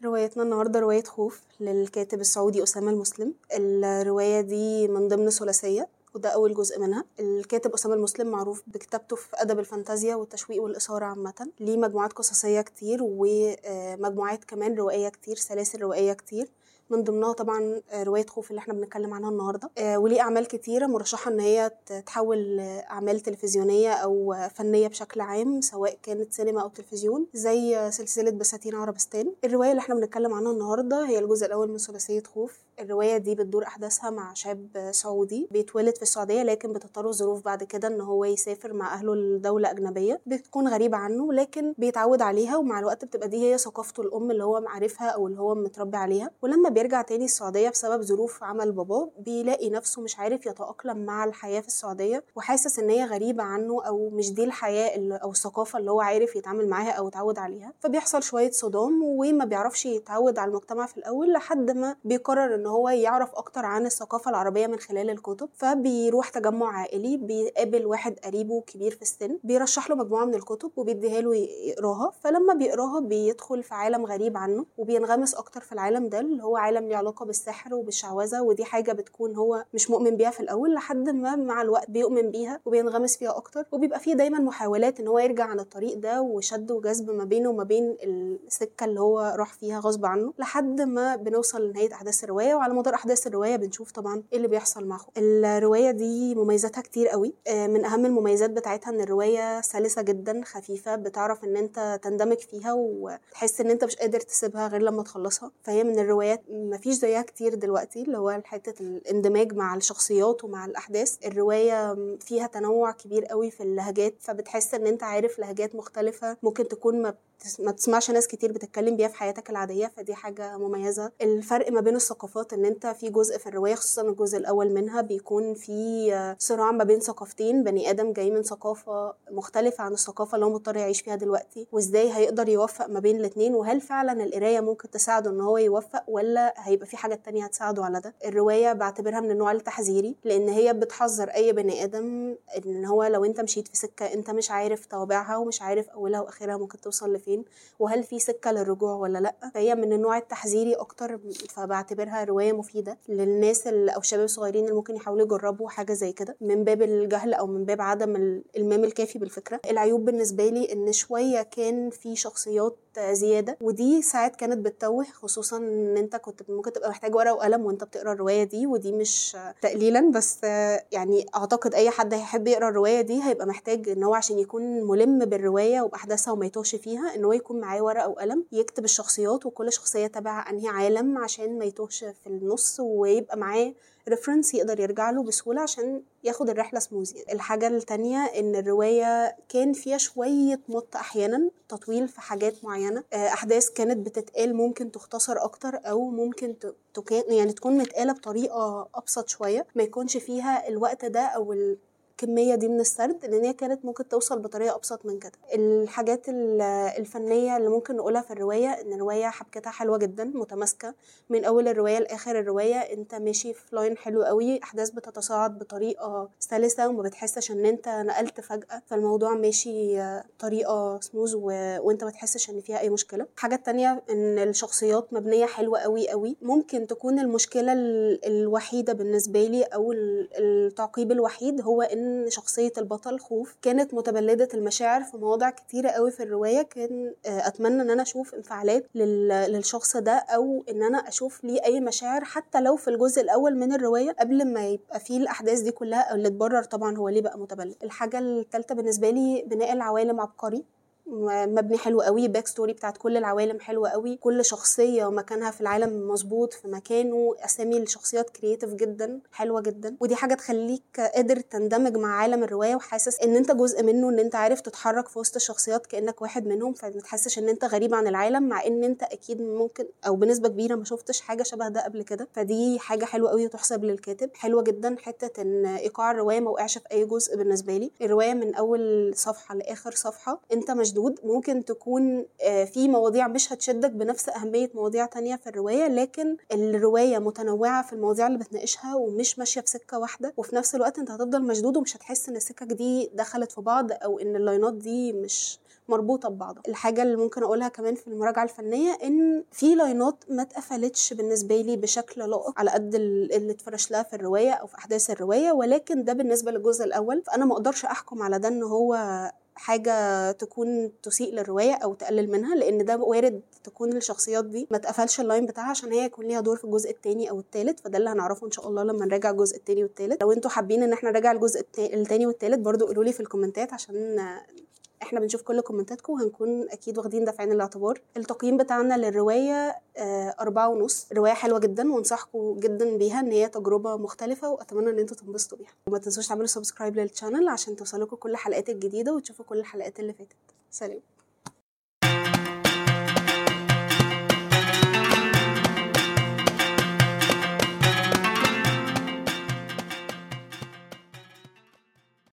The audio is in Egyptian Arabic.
روايتنا النهاردة رواية خوف للكاتب السعودي أسامة المسلم الرواية دي من ضمن ثلاثية وده أول جزء منها الكاتب أسامة المسلم معروف بكتابته في أدب الفانتازيا والتشويق والإثارة عامة ليه مجموعات قصصية كتير ومجموعات كمان روائية كتير سلاسل روائية كتير من ضمنها طبعا رواية خوف اللي احنا بنتكلم عنها النهاردة آه، وليه أعمال كتيرة مرشحة إن هي تتحول أعمال تلفزيونية أو فنية بشكل عام سواء كانت سينما أو تلفزيون زي سلسلة بساتين عربستان الرواية اللي احنا بنتكلم عنها النهاردة هي الجزء الأول من ثلاثية خوف الرواية دي بتدور أحداثها مع شاب سعودي بيتولد في السعودية لكن بتضطره الظروف بعد كده إن هو يسافر مع أهله لدولة أجنبية بتكون غريبة عنه لكن بيتعود عليها ومع الوقت بتبقى دي هي ثقافته الأم اللي هو معرفها أو اللي هو متربي عليها ولما بيرجع تاني السعودية بسبب ظروف عمل باباه بيلاقي نفسه مش عارف يتأقلم مع الحياة في السعودية وحاسس إن هي غريبة عنه أو مش دي الحياة اللي أو الثقافة اللي هو عارف يتعامل معاها أو اتعود عليها فبيحصل شوية صدام وما بيعرفش يتعود على المجتمع في الأول لحد ما بيقرر إن هو يعرف أكتر عن الثقافة العربية من خلال الكتب فبيروح تجمع عائلي بيقابل واحد قريبه كبير في السن بيرشح له مجموعة من الكتب وبيديها له يقراها فلما بيقراها بيدخل في عالم غريب عنه وبينغمس أكتر في العالم ده اللي هو عالم ليه علاقة بالسحر وبالشعوذة ودي حاجة بتكون هو مش مؤمن بيها في الأول لحد ما مع الوقت بيؤمن بيها وبينغمس فيها أكتر وبيبقى فيه دايما محاولات إن هو يرجع عن الطريق ده وشد وجذب ما بينه وما بين السكة اللي هو راح فيها غصب عنه لحد ما بنوصل لنهاية أحداث الرواية وعلى مدار أحداث الرواية بنشوف طبعا إيه اللي بيحصل مع أخوه الرواية دي مميزاتها كتير قوي آه، من أهم المميزات بتاعتها إن الرواية سلسة جدا خفيفة بتعرف إن أنت تندمج فيها وتحس إن أنت مش قادر تسيبها غير لما تخلصها فهي من الروايات مفيش زيها كتير دلوقتي اللي هو حتة الاندماج مع الشخصيات ومع الأحداث الرواية فيها تنوع كبير قوي في اللهجات فبتحس إن أنت عارف لهجات مختلفة ممكن تكون ما ما تسمعش ناس كتير بتتكلم بيها في حياتك العادية فدي حاجة مميزة الفرق ما بين الثقافات ان انت في جزء في الرواية خصوصا الجزء الاول منها بيكون في صراع ما بين ثقافتين بني ادم جاي من ثقافة مختلفة عن الثقافة اللي هو مضطر يعيش فيها دلوقتي وازاي هيقدر يوفق ما بين الاتنين وهل فعلا القراية ممكن تساعده ان هو يوفق ولا هيبقى في حاجة تانية هتساعده على ده الرواية بعتبرها من النوع التحذيري لان هي بتحذر اي بني ادم ان هو لو انت مشيت في سكة انت مش عارف توابعها ومش عارف اولها واخرها ممكن توصل لفين وهل في سكة للرجوع ولا لأ فهي من النوع التحذيري أكتر فبعتبرها رواية مفيدة للناس أو الشباب الصغيرين اللي ممكن يحاولوا يجربوا حاجة زي كده من باب الجهل أو من باب عدم الإلمام الكافي بالفكرة العيوب بالنسبة لي إن شوية كان في شخصيات زياده ودي ساعات كانت بتتوه خصوصا ان انت كنت ممكن تبقى محتاج ورقه وقلم وانت بتقرا الروايه دي ودي مش تقليلا بس يعني اعتقد اي حد هيحب يقرا الروايه دي هيبقى محتاج ان هو عشان يكون ملم بالروايه وباحداثها وما يتوهش فيها ان هو يكون معاه ورقه وقلم يكتب الشخصيات وكل شخصيه تبع انهي عالم عشان ما يتوهش في النص ويبقى معاه ريفرنس يقدر يرجع له بسهوله عشان ياخد الرحله سموز يعني. الحاجه التانية ان الروايه كان فيها شويه مط احيانا تطويل في حاجات معينه احداث كانت بتتقال ممكن تختصر اكتر او ممكن تكون يعني تكون متقاله بطريقه ابسط شويه ما يكونش فيها الوقت ده او الكميه دي من السرد لان هي كانت ممكن توصل بطريقه ابسط من كده الحاجات الفنيه اللي ممكن نقولها في الروايه ان الروايه حبكتها حلوه جدا متماسكه من اول الروايه لاخر الروايه انت ماشي في لاين حلو قوي احداث بتتصاعد بطريقه سلسه وما بتحسش ان انت نقلت فجاه فالموضوع ماشي طريقه سموز و... وانت ما تحسش ان فيها اي مشكله حاجه تانية ان الشخصيات مبنيه حلوه قوي قوي ممكن تكون المشكله الوحيده بالنسبه لي او التعقيب الوحيد هو ان شخصية البطل خوف كانت متبلدة المشاعر في مواضع كتيرة قوي في الرواية كان أتمنى إن أنا أشوف انفعالات للشخص ده أو إن أنا أشوف ليه أي مشاعر حتى لو في الجزء الأول من الرواية قبل ما يبقى فيه الأحداث دي كلها أو اللي تبرر طبعا هو ليه بقى متبلد الحاجة الثالثة بالنسبة لي بناء العوالم عبقري مبني حلو قوي باك ستوري بتاعت كل العوالم حلوه قوي كل شخصيه ومكانها في العالم مظبوط في مكانه اسامي الشخصيات كرييتيف جدا حلوه جدا ودي حاجه تخليك قادر تندمج مع عالم الروايه وحاسس ان انت جزء منه ان انت عارف تتحرك في وسط الشخصيات كانك واحد منهم فما تحسش ان انت غريب عن العالم مع ان انت اكيد ممكن او بنسبه كبيره ما شفتش حاجه شبه ده قبل كده فدي حاجه حلوه قوي وتحسب للكاتب حلوه جدا حته ان ايقاع الروايه ما وقعش في اي جزء بالنسبه لي الروايه من اول صفحه لاخر صفحه انت مشدود ممكن تكون في مواضيع مش هتشدك بنفس أهمية مواضيع تانية في الرواية لكن الرواية متنوعة في المواضيع اللي بتناقشها ومش ماشية بسكة واحدة وفي نفس الوقت انت هتفضل مشدود ومش هتحس ان السكك دي دخلت في بعض او ان اللاينات دي مش مربوطه ببعضها الحاجه اللي ممكن اقولها كمان في المراجعه الفنيه ان في لاينات ما اتقفلتش بالنسبه لي بشكل لائق على قد اللي اتفرش لها في الروايه او في احداث الروايه ولكن ده بالنسبه للجزء الاول فانا ما اقدرش احكم على ده ان هو حاجه تكون تسيء للروايه او تقلل منها لان ده وارد تكون الشخصيات دي ما اتقفلش اللاين بتاعها عشان هي يكون ليها دور في الجزء الثاني او الثالث فده اللي هنعرفه ان شاء الله لما نراجع الجزء الثاني والثالث لو انتوا حابين ان احنا نراجع الجزء الثاني والثالث برضو قولوا لي في الكومنتات عشان احنا بنشوف كل كومنتاتكم وهنكون اكيد واخدين ده في عين الاعتبار التقييم بتاعنا للروايه آه، أربعة ونص روايه حلوه جدا وانصحكم جدا بيها ان هي تجربه مختلفه واتمنى ان انتوا تنبسطوا بيها وما تنسوش تعملوا سبسكرايب للشانل عشان توصلكم كل الحلقات الجديده وتشوفوا كل الحلقات اللي فاتت سلام